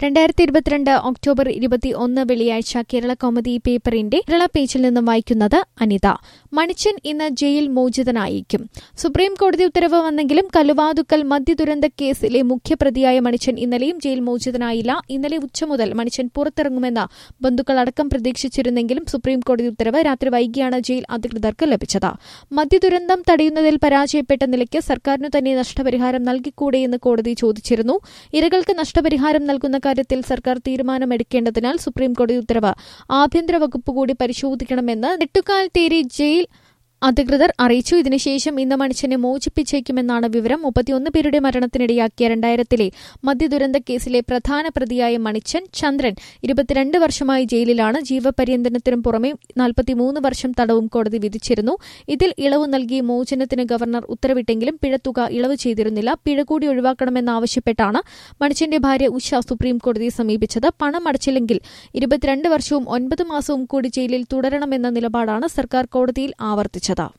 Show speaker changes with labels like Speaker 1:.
Speaker 1: രണ്ടായിരത്തി ഇരുപത്തിരണ്ട് ഒക്ടോബർ ഇരുപത്തി ഒന്ന് വെള്ളിയാഴ്ച കേരള കോമഡി പേപ്പറിന്റെ കേരള പേജിൽ നിന്നും വായിക്കുന്നത് അനിത മണിച്ചൻ ഇന്ന് ജയിൽ മോചിതനായിരിക്കും സുപ്രീം കോടതി ഉത്തരവ് വന്നെങ്കിലും കലുവാതുക്കൽ മദ്യദുരന്ത കേസിലെ മുഖ്യപ്രതിയായ മണിച്ചൻ ഇന്നലെയും ജയിൽ മോചിതനായില്ല ഇന്നലെ ഉച്ച മുതൽ മണിച്ചൻ പുറത്തിറങ്ങുമെന്ന് ബന്ധുക്കളടക്കം പ്രതീക്ഷിച്ചിരുന്നെങ്കിലും സുപ്രീം കോടതി ഉത്തരവ് രാത്രി വൈകിയാണ് ജയിൽ അധികൃതർക്ക് ലഭിച്ചത് മദ്യദുരന്തം തടയുന്നതിൽ പരാജയപ്പെട്ട നിലയ്ക്ക് സർക്കാരിനു തന്നെ നഷ്ടപരിഹാരം നൽകിക്കൂടെയെന്ന് കോടതി ചോദിച്ചിരുന്നു ഇരകൾക്ക് നഷ്ടപരിഹാരം നൽകുന്ന കാര്യത്തിൽ സർക്കാർ തീരുമാനമെടുക്കേണ്ടതിനാൽ സുപ്രീംകോടതി ഉത്തരവ് ആഭ്യന്തര വകുപ്പ് കൂടി പരിശോധിക്കണമെന്ന് നെട്ടുകാൽ തേരി ജയിൽ അധികൃതർ അറിയിച്ചു ഇതിനുശേഷം ഇന്ന് മനുഷ്യനെ മോചിപ്പിച്ചേക്കുമെന്നാണ് വിവരം മുപ്പത്തിയൊന്ന് പേരുടെ മരണത്തിനിടയാക്കിയ രണ്ടായിരത്തിലെ മദ്യദുരന്ത കേസിലെ പ്രധാന പ്രതിയായ മണിച്ചൻ ചന്ദ്രൻ ഇരുപത്തിരണ്ട് വർഷമായി ജയിലിലാണ് ജീവപര്യന്തനത്തിനും പുറമെ നാൽപ്പത്തിമൂന്ന് വർഷം തടവും കോടതി വിധിച്ചിരുന്നു ഇതിൽ ഇളവ് നൽകി മോചനത്തിന് ഗവർണർ ഉത്തരവിട്ടെങ്കിലും പിഴത്തുക ഇളവ് ചെയ്തിരുന്നില്ല പിഴ കൂടി ഒഴിവാക്കണമെന്നാവശ്യപ്പെട്ടാണ് മണിച്ചന്റെ ഭാര്യ ഉഷ സുപ്രീം കോടതിയെ സമീപിച്ചത് പണം അടച്ചില്ലെങ്കിൽ ഇരുപത്തിരണ്ട് വർഷവും ഒൻപത് മാസവും കൂടി ജയിലിൽ തുടരണമെന്ന നിലപാടാണ് സർക്കാർ കോടതിയിൽ ആവർത്തിച്ചത്